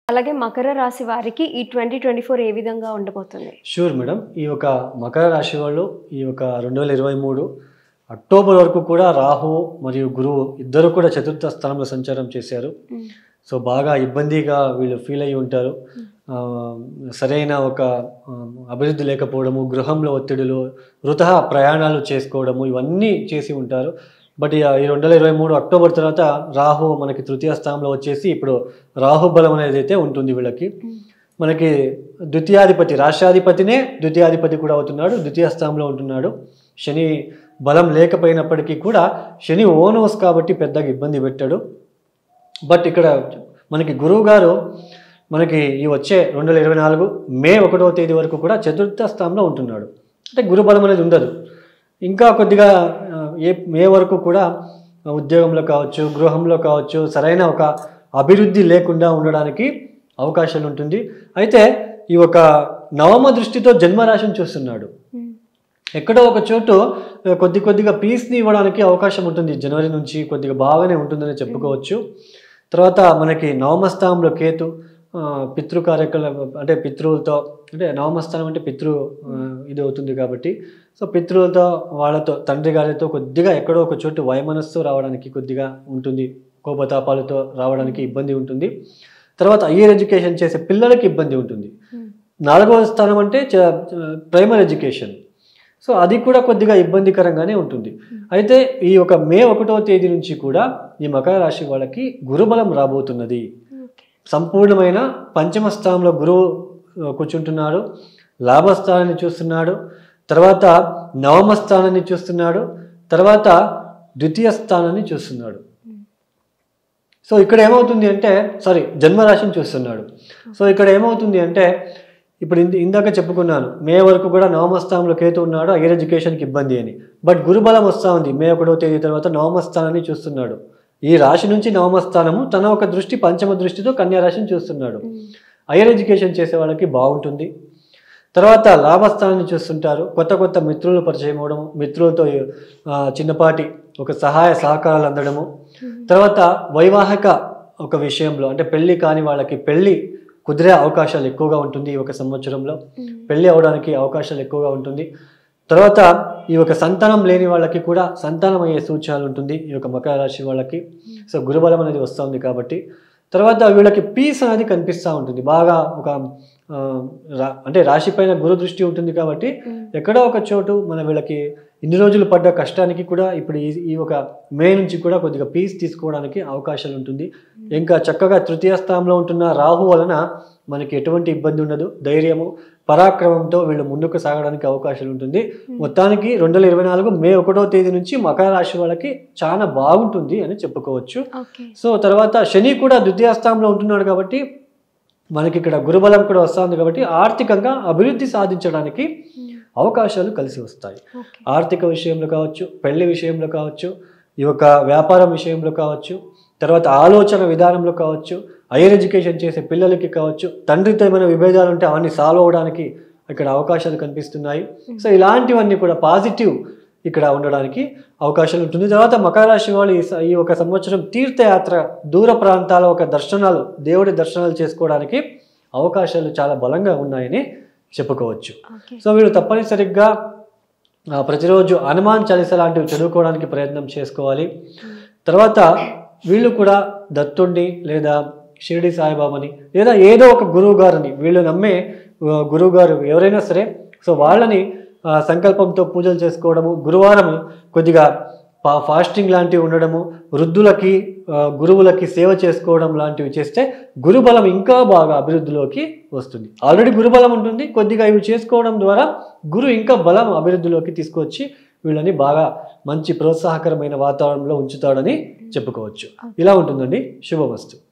అలాగే మకర రాశి వారికి ఈ ట్వంటీ ట్వంటీ ఫోర్ ఏ విధంగా ఉండబోతుంది షూర్ మేడం ఈ యొక్క మకర రాశి వాళ్ళు ఈ యొక్క రెండు వేల ఇరవై మూడు అక్టోబర్ వరకు కూడా రాహు మరియు గురువు ఇద్దరు కూడా చతుర్థ స్థానంలో సంచారం చేశారు సో బాగా ఇబ్బందిగా వీళ్ళు ఫీల్ అయ్యి ఉంటారు ఆ, సరైన ఒక ఆ, అభివృద్ధి లేకపోవడము గృహంలో ఒత్తిడులు వృత ప్రయాణాలు చేసుకోవడము ఇవన్నీ చేసి ఉంటారు బట్ ఈ ఈ రెండు వేల ఇరవై మూడు అక్టోబర్ తర్వాత రాహు మనకి తృతీయ స్థానంలో వచ్చేసి ఇప్పుడు రాహు బలం అనేది అయితే ఉంటుంది వీళ్ళకి మనకి ద్వితీయాధిపతి రాష్ట్రాధిపతినే ద్వితీయాధిపతి కూడా అవుతున్నాడు ద్వితీయ స్థానంలో ఉంటున్నాడు శని బలం లేకపోయినప్పటికీ కూడా శని ఓనోస్ కాబట్టి పెద్దగా ఇబ్బంది పెట్టాడు బట్ ఇక్కడ మనకి గురువు గారు మనకి ఈ వచ్చే రెండు వేల ఇరవై నాలుగు మే ఒకటవ తేదీ వరకు కూడా చతుర్థ స్థానంలో ఉంటున్నాడు అంటే గురుబలం అనేది ఉండదు ఇంకా కొద్దిగా ఆ, ఏ మే వరకు కూడా ఉద్యోగంలో కావచ్చు గృహంలో కావచ్చు సరైన ఒక అభివృద్ధి లేకుండా ఉండడానికి అవకాశాలు ఉంటుంది అయితే ఈ ఒక నవమ దృష్టితో జన్మరాశిని చూస్తున్నాడు ఎక్కడో ఒక చోటు ఆ, కొద్ది కొద్దిగా పీస్ని ఇవ్వడానికి అవకాశం ఉంటుంది జనవరి నుంచి కొద్దిగా బాగానే ఉంటుందని చెప్పుకోవచ్చు తర్వాత మనకి నవమస్థానంలో కేతు ఆ, పితృ కార్యకలాప అంటే పితృలతో అంటే నవమస్థానం అంటే పితృ ఆ, ఇది అవుతుంది కాబట్టి సో పితృలతో వాళ్ళతో తండ్రి గారితో కొద్దిగా ఎక్కడో ఒక చోటు వైమనస్సు రావడానికి కొద్దిగా ఉంటుంది కోపతాపాలతో రావడానికి ఇబ్బంది ఉంటుంది తర్వాత హయ్యర్ ఎడ్యుకేషన్ చేసే పిల్లలకి ఇబ్బంది ఉంటుంది నాలుగవ స్థానం అంటే ప్రైమరీ ఎడ్యుకేషన్ సో అది కూడా కొద్దిగా ఇబ్బందికరంగానే ఉంటుంది అయితే ఈ యొక్క మే ఒకటవ తేదీ నుంచి కూడా ఈ మకర రాశి వాళ్ళకి గురుబలం రాబోతున్నది సంపూర్ణమైన పంచమ స్థానంలో గురువు ఆ, కూర్చుంటున్నాడు లాభస్థానాన్ని చూస్తున్నాడు తర్వాత నవమ స్థానాన్ని చూస్తున్నాడు తర్వాత ద్వితీయ స్థానాన్ని చూస్తున్నాడు సో ఇక్కడ ఏమవుతుంది అంటే సారీ జన్మరాశిని చూస్తున్నాడు సో ఇక్కడ ఏమవుతుంది అంటే ఇప్పుడు ఇంద- ఇందాక చెప్పుకున్నాను మే వరకు కూడా నవమస్థానంలో కేతు ఉన్నాడు హైయర్ ఎడ్యుకేషన్కి ఇబ్బంది అని బట్ గురుబలం వస్తూ ఉంది మే ఒకటో తేదీ తర్వాత నవమస్థానాన్ని చూస్తున్నాడు ఈ రాశి నుంచి నవమస్థానము తన ఒక దృష్టి పంచమ దృష్టితో కన్యా రాశిని చూస్తున్నాడు హైయర్ ఎడ్యుకేషన్ చేసే వాళ్ళకి బాగుంటుంది తర్వాత లాభస్థానాన్ని చూస్తుంటారు కొత్త కొత్త మిత్రులు పరిచయం అవ్వడం మిత్రులతో ఆ, చిన్నపాటి ఒక సహాయ సహకారాలు అందడము తర్వాత వైవాహిక ఒక విషయంలో అంటే పెళ్లి కాని వాళ్ళకి పెళ్లి కుదిరే అవకాశాలు ఎక్కువగా ఉంటుంది ఈ ఒక సంవత్సరంలో పెళ్లి అవడానికి అవకాశాలు ఎక్కువగా ఉంటుంది తర్వాత ఈ యొక్క సంతానం లేని వాళ్ళకి కూడా సంతానం అయ్యే సూచనలు ఉంటుంది ఈ యొక్క మకర రాశి వాళ్ళకి సో గురుబలం అనేది వస్తుంది కాబట్టి తర్వాత వీళ్ళకి పీస్ అనేది కనిపిస్తూ ఉంటుంది బాగా ఒక ఆ, రా అంటే రాశి పైన గురు దృష్టి ఉంటుంది కాబట్టి ఎక్కడో ఒక చోటు మన వీళ్ళకి ఇన్ని రోజులు పడ్డ కష్టానికి కూడా ఇప్పుడు ఈ ఈ ఒక మే నుంచి కూడా కొద్దిగా పీస్ తీసుకోవడానికి అవకాశాలు ఉంటుంది ఇంకా చక్కగా తృతీయ స్థానంలో ఉంటున్న రాహు వలన మనకి ఎటువంటి ఇబ్బంది ఉండదు ధైర్యము పరాక్రమంతో వీళ్ళు ముందుకు సాగడానికి అవకాశాలు ఉంటుంది మొత్తానికి రెండు వేల ఇరవై నాలుగు మే ఒకటో తేదీ నుంచి మకర రాశి వాళ్ళకి చాలా బాగుంటుంది అని చెప్పుకోవచ్చు ఓకే సో తర్వాత శని కూడా ద్వితీయ స్థానంలో ఉంటున్నాడు కాబట్టి మనకి ఇక్కడ గురుబలం కూడా వస్తుంది కాబట్టి ఆర్థికంగా అభివృద్ధి సాధించడానికి అవకాశాలు కలిసి వస్తాయి ఓకే ఆర్థిక విషయంలో కావచ్చు పెళ్లి విషయంలో కావచ్చు ఈ యొక్క వ్యాపారం విషయంలో కావచ్చు తర్వాత ఆలోచన విధానంలో కావచ్చు హైయర్ ఎడ్యుకేషన్ చేసే పిల్లలకి కావచ్చు తండ్రితో ఏమైనా విభేదాలు ఉంటే అవన్నీ సాల్వ్ అవ్వడానికి ఇక్కడ అవకాశాలు కనిపిస్తున్నాయి సో ఇలాంటివన్నీ కూడా పాజిటివ్ ఇక్కడ ఉండడానికి అవకాశాలు ఉంటుంది తర్వాత మకర రాశి వాళ్ళు ఈ స- ఈ ఒక సంవత్సరం తీర్థయాత్ర దూర ప్రాంతాల ఒక దర్శనాలు దేవుడి దర్శనాలు చేసుకోవడానికి అవకాశాలు చాలా బలంగా ఉన్నాయని చెప్పుకోవచ్చు ఓకే సో వీళ్ళు తప్పనిసరిగా ఆ, ప్రతిరోజు హనుమాన్ చాలీస లాంటివి చదువుకోవడానికి ప్రయత్నం చేసుకోవాలి తర్వాత వీళ్ళు కూడా దత్తుడిని లేదా షిరిడి సాయిబాబాని లేదా ఏదో ఒక గురువు గారిని వీళ్ళు నమ్మే ఆ, గురువు గారు ఎవరైనా సరే సో వాళ్ళని ఆ, సంకల్పంతో పూజలు చేసుకోవడము గురువారం కొద్దిగా ఫా- ఫాస్టింగ్ లాంటివి ఉండడము వృద్ధులకి ఆ, గురువులకి సేవ చేసుకోవడం లాంటివి చేస్తే గురుబలం ఇంకా బాగా అభివృద్ధిలోకి వస్తుంది ఆల్రెడీ గురుబలం ఉంటుంది కొద్దిగా ఇవి చేసుకోవడం ద్వారా గురు ఇంకా బలం అభివృద్ధిలోకి తీసుకొచ్చి వీళ్ళని బాగా మంచి ప్రోత్సాహకరమైన వాతావరణంలో ఉంచుతాడని చెప్పుకోవచ్చు ఇలా ఉంటుందండి శుభమస్తు